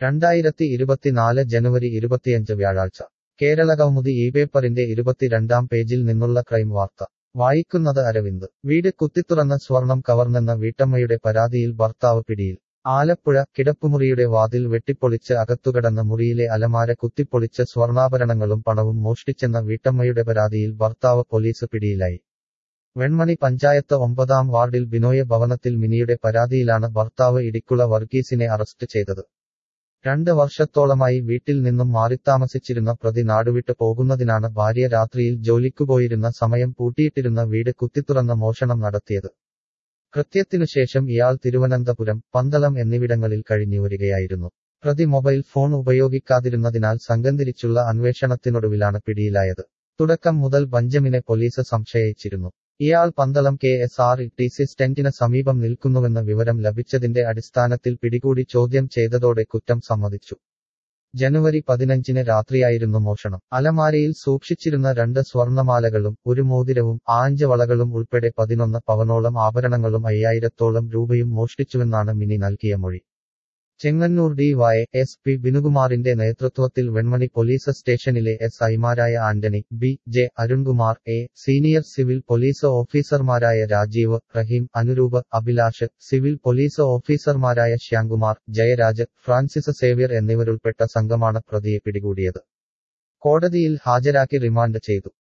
രണ്ടായിരത്തി ഇരുപത്തിനാല് ജനുവരി ഇരുപത്തിയഞ്ച് വ്യാഴാഴ്ച കേരളകൗമുദി ഈ പേപ്പറിന്റെ ഇരുപത്തിരണ്ടാം പേജിൽ നിന്നുള്ള ക്രൈം വാർത്ത വായിക്കുന്നത് അരവിന്ദ് വീട് കുത്തിത്തുറന്ന സ്വർണം കവർന്നെന്ന വീട്ടമ്മയുടെ പരാതിയിൽ ഭർത്താവ് പിടിയിൽ ആലപ്പുഴ കിടപ്പുമുറിയുടെ വാതിൽ വെട്ടിപ്പൊളിച്ച് അകത്തുകടന്ന മുറിയിലെ അലമാര കുത്തിപ്പൊളിച്ച് സ്വർണ്ണാഭരണങ്ങളും പണവും മോഷ്ടിച്ചെന്ന വീട്ടമ്മയുടെ പരാതിയിൽ ഭർത്താവ് പോലീസ് പിടിയിലായി വെൺമണി പഞ്ചായത്ത് ഒമ്പതാം വാർഡിൽ ബിനോയ ഭവനത്തിൽ മിനിയുടെ പരാതിയിലാണ് ഭർത്താവ് ഇടിക്കുള വർഗീസിനെ അറസ്റ്റ് ചെയ്തത് രണ്ട് വർഷത്തോളമായി വീട്ടിൽ നിന്നും മാറിത്താമസിച്ചിരുന്ന പ്രതി നാടുവിട്ട് പോകുന്നതിനാണ് ഭാര്യ രാത്രിയിൽ ജോലിക്കുപോയിരുന്ന സമയം പൂട്ടിയിട്ടിരുന്ന വീട് കുത്തിത്തുറന്ന മോഷണം നടത്തിയത് കൃത്യത്തിനുശേഷം ഇയാൾ തിരുവനന്തപുരം പന്തളം എന്നിവിടങ്ങളിൽ കഴിഞ്ഞുവരികയായിരുന്നു പ്രതി മൊബൈൽ ഫോൺ ഉപയോഗിക്കാതിരുന്നതിനാൽ സംഘംതിരിച്ചുള്ള അന്വേഷണത്തിനൊടുവിലാണ് പിടിയിലായത് തുടക്കം മുതൽ ബഞ്ചമിനെ പോലീസ് സംശയിച്ചിരുന്നു ഇയാൾ Pandalam K S R T C സ്റ്റെന്റിന് സമീപം നിൽക്കുന്നുവെന്ന വിവരം ലഭിച്ചതിന്റെ അടിസ്ഥാനത്തിൽ പിടികൂടി ചോദ്യം ചെയ്തതോടെ കുറ്റം സമ്മതിച്ചു ജനുവരി പതിനഞ്ചിന് രാത്രിയായിരുന്നു മോഷണം അലമാരയിൽ സൂക്ഷിച്ചിരുന്ന രണ്ട് സ്വർണമാലകളും ഒരു മോതിരവും ആഞ്ച് വളകളും ഉൾപ്പെടെ പതിനൊന്ന് പവനോളം ആഭരണങ്ങളും അയ്യായിരത്തോളം രൂപയും മോഷ്ടിച്ചുവെന്നാണ് മിനി നൽകിയ മൊഴി Chengannur D Y S P ബിനുകുമാറിന്റെ നേതൃത്വത്തിൽ വെൺമണി പോലീസ് സ്റ്റേഷനിലെ എസ് ഐമാരായ Antony B J Arunkumar A senior civil police ഓഫീസർമാരായ രാജീവ് റഹീം അനുരൂപ് അഭിലാഷ് സിവിൽ പോലീസ് ഓഫീസർമാരായ ശ്യാംകുമാർ ജയരാജ് ഫ്രാൻസിസ് സേവ്യർ എന്നിവരുൾപ്പെട്ട സംഘമാണ് പ്രതിയെ പിടികൂടിയത് കോടതിയിൽ ഹാജരാക്കി റിമാൻഡ് ചെയ്തു